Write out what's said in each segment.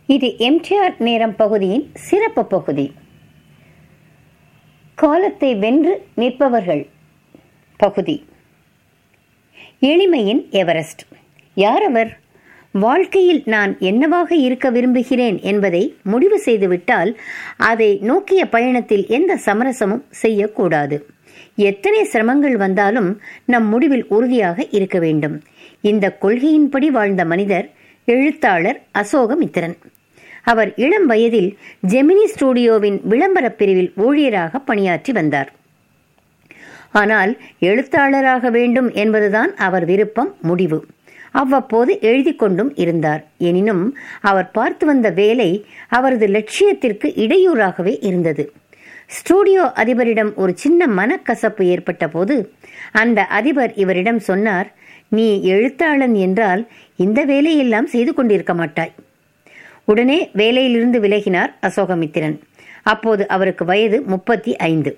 இது எம்டிஆர் நேரம் பகுதியின் சிறப்பு பகுதி காலத்தை வென்று நிற்பவர்கள் பகுதி எளிமையின் எவரெஸ்ட் யார் அவர் வாழ்க்கையில் நான் என்னவாக இருக்க விரும்புகிறேன் என்பதை முடிவு செய்துவிட்டால் அதை நோக்கிய பயணத்தில் எந்த சமரசமும் செய்யக்கூடாது எத்தனை சிரமங்கள் வந்தாலும் நம் முடிவில் உறுதியாக இருக்க வேண்டும் இந்த கொள்கையின்படி வாழ்ந்த மனிதர் எழுத்தாளர் அசோகமித்திரன் அவர் இளம் வயதில் ஜெமினி ஸ்டுடியோவின் விளம்பரப் பிரிவில் ஊழியராக பணியாற்றி வந்தார் ஆனால் எழுத்தாளராக வேண்டும் என்பதுதான் அவர் விருப்பம் முடிவு அவ்வப்போது எழுதி கொண்டும் இருந்தார் எனினும் அவர் பார்த்து வந்த வேலை அவரது லட்சியத்திற்கு இடையூறாகவே இருந்தது ஸ்டூடியோ அதிபரிடம் ஒரு சின்ன மனக்கசப்பு ஏற்பட்ட போது அந்த அதிபர் இவரிடம் சொன்னார் நீ எழுத்தாளன் என்றால் இந்த வேலையெல்லாம் செய்து கொண்டிருக்க மாட்டாய் உடனே வேலையிலிருந்து விலகினார் அசோகமித்திரன் அப்போது அவருக்கு வயது முப்பத்தி ஐந்து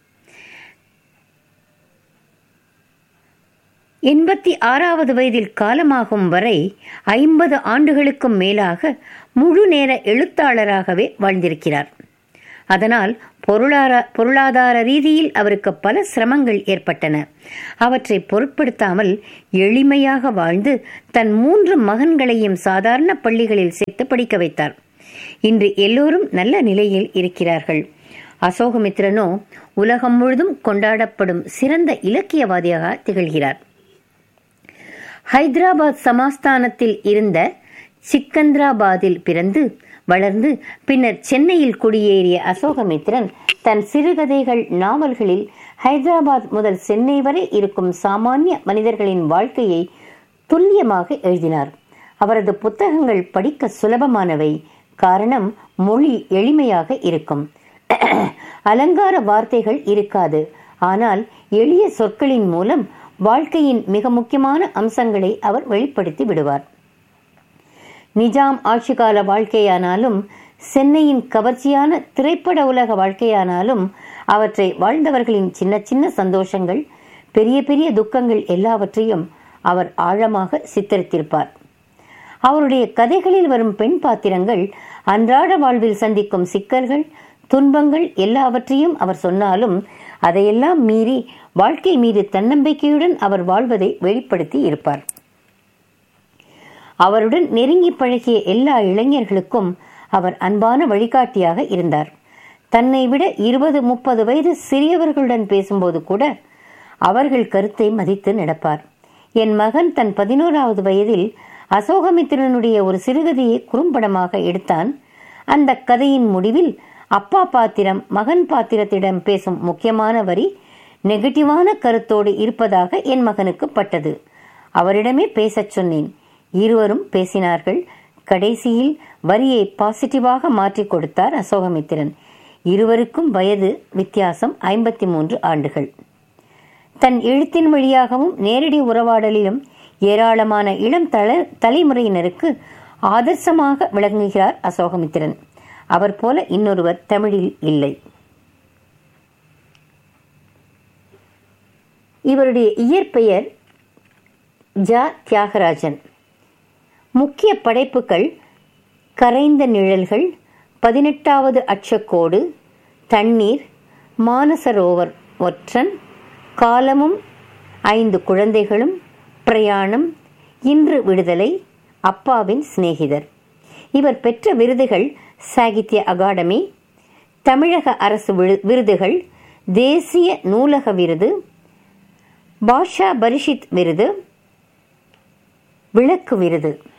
எண்பத்தி ஆறாவது வயதில் காலமாகும் வரை ஐம்பது ஆண்டுகளுக்கும் மேலாக முழு நேர எழுத்தாளராகவே வாழ்ந்திருக்கிறார் அதனால் பொருளாதார பொருளாதார ரீதியில் அவருக்கு பல சிரமங்கள் ஏற்பட்டன அவற்றை பொருட்படுத்தாமல் எளிமையாக வாழ்ந்து தன் மூன்று மகன்களையும் சாதாரண பள்ளிகளில் சேர்த்து படிக்க வைத்தார் இன்று எல்லோரும் நல்ல நிலையில் இருக்கிறார்கள் அசோகமித்ரனோ உலகம் முழுதும் கொண்டாடப்படும் சிறந்த இலக்கியவாதியாக திகழ்கிறார் ஹைதராபாத் சமாஸ்தானத்தில் இருந்த சிக்கந்திராபாத்தில் பிறந்து வளர்ந்து பின்னர் சென்னையில் குடியேறிய அசோகமித்ரன் தன் சிறுகதைகள் நாவல்களில் ஹைதராபாத் முதல் சென்னை வரை இருக்கும் சாமானிய மனிதர்களின் வாழ்க்கையை துல்லியமாக எழுதினார் அவரது புத்தகங்கள் படிக்க சுலபமானவை காரணம் மொழி எளிமையாக இருக்கும் அலங்கார வார்த்தைகள் இருக்காது ஆனால் எளிய சொற்களின் மூலம் வாழ்க்கையின் மிக முக்கியமான அம்சங்களை அவர் வெளிப்படுத்தி விடுவார் நிஜாம் ஆட்சிகால வாழ்க்கையானாலும் சென்னையின் கவர்ச்சியான திரைப்பட உலக வாழ்க்கையானாலும் அவற்றை வாழ்ந்தவர்களின் சின்ன சின்ன சந்தோஷங்கள் பெரிய பெரிய துக்கங்கள் எல்லாவற்றையும் அவர் ஆழமாக சித்தரித்திருப்பார் அவருடைய கதைகளில் வரும் பெண் பாத்திரங்கள் அன்றாட வாழ்வில் சந்திக்கும் சிக்கல்கள் துன்பங்கள் எல்லாவற்றையும் அவர் சொன்னாலும் அதையெல்லாம் மீறி வாழ்க்கை மீது தன்னம்பிக்கையுடன் அவர் வாழ்வதை வெளிப்படுத்தி இருப்பார் அவருடன் நெருங்கி பழகிய எல்லா இளைஞர்களுக்கும் அவர் அன்பான வழிகாட்டியாக இருந்தார் தன்னை விட இருபது முப்பது வயது சிறியவர்களுடன் பேசும்போது கூட அவர்கள் கருத்தை மதித்து நடப்பார் என் மகன் தன் பதினோராவது வயதில் அசோகமித்திரனுடைய ஒரு சிறுகதையை குறும்படமாக எடுத்தான் அந்த கதையின் முடிவில் அப்பா பாத்திரம் மகன் பாத்திரத்திடம் பேசும் முக்கியமான வரி நெகட்டிவான கருத்தோடு இருப்பதாக என் மகனுக்கு பட்டது அவரிடமே பேசச் சொன்னேன் இருவரும் பேசினார்கள் கடைசியில் வரியை பாசிட்டிவாக மாற்றி கொடுத்தார் அசோகமித்திரன் இருவருக்கும் வயது வித்தியாசம் ஐம்பத்தி மூன்று ஆண்டுகள் தன் எழுத்தின் வழியாகவும் நேரடி உறவாடலிலும் ஏராளமான இளம் தல தலைமுறையினருக்கு ஆதர்சமாக விளங்குகிறார் அசோகமித்திரன் அவர் போல இன்னொருவர் தமிழில் இல்லை இவருடைய இயற்பெயர் ஜா தியாகராஜன் முக்கிய படைப்புகள் கரைந்த நிழல்கள் பதினெட்டாவது அச்சக்கோடு தண்ணீர் மானசரோவர் ஒற்றன் காலமும் ஐந்து குழந்தைகளும் பிரயாணம் இன்று விடுதலை அப்பாவின் சிநேகிதர் இவர் பெற்ற விருதுகள் சாகித்ய அகாடமி தமிழக அரசு விருதுகள் தேசிய நூலக விருது பாஷா பரிஷித் விருது விளக்கு விருது